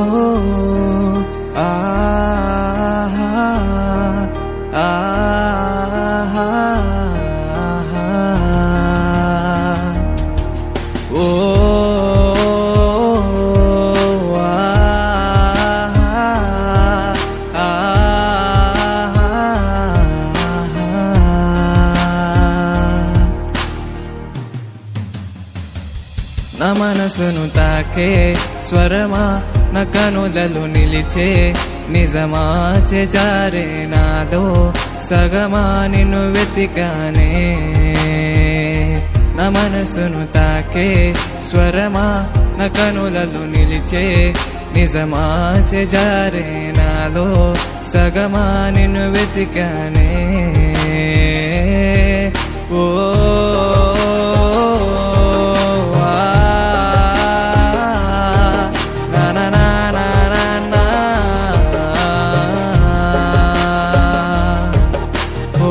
ఆ ఓ నా మనసును తాకే స్వరమా నా కనులలో నిలిచే నిజమా చేజారే నాదో సగమా నిన్ను వెతికానే నా మనసును తాకే స్వరమా నా కనులలో నిలిచే నిజమా చేజారే నాలో సగమా నిన్ను వెతికానే ఓ నా నా నా నా నా నా ఓ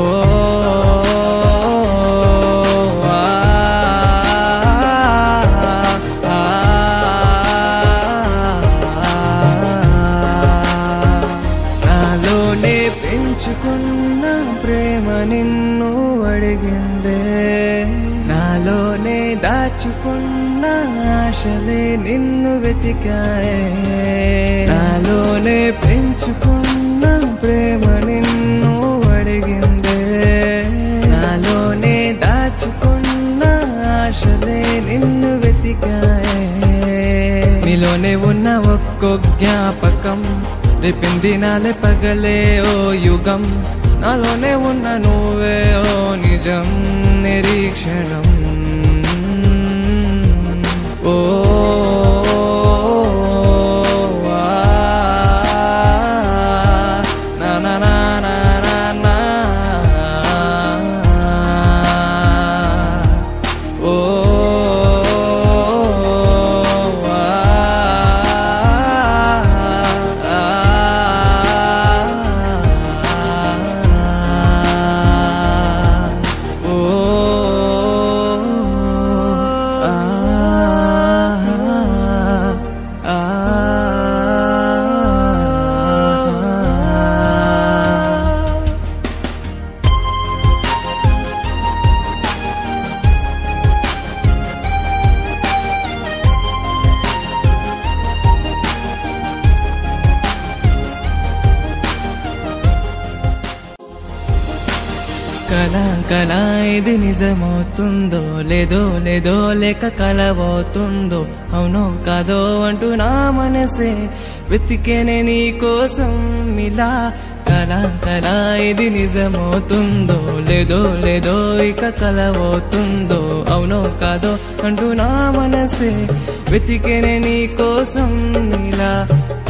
నాలోనే పెంచుకున్న ప్రేమ నిన్ను అడిగిందే నాలోనే దాచుకున్న ఆశలే నిన్ను వెతికాయే నాలోనే పెంచుకున్న ప్రేమ నిన్ను అడిగిందే నాలోనే దాచుకున్న ఆశలే నిన్ను వెతికాయే నీలోనే ఉన్న ఒక్కో జ్ఞాపకం రేపింది నాలే పగలే ఓ యుగం నాలోనే ఉన్న నువ్వే ఓ నిజం నిరీక్షణం ఓ ఆ, నా నా నా నా నా నా ఓ కళ కళ ఇది నిజమవుతుందో లేదో లేదో లేక కలవవుతుందో అవునో కాదో అంటూ నా మనసే వెతికేనే నీ కోసం ఇలా కళ కళ ఇది నిజమవుతుందో లేదో లేదో ఇక కలవవుతుందో అవునో కాదో అంటూ నా మనసే వెతికేనే నీ కోసం ఇలా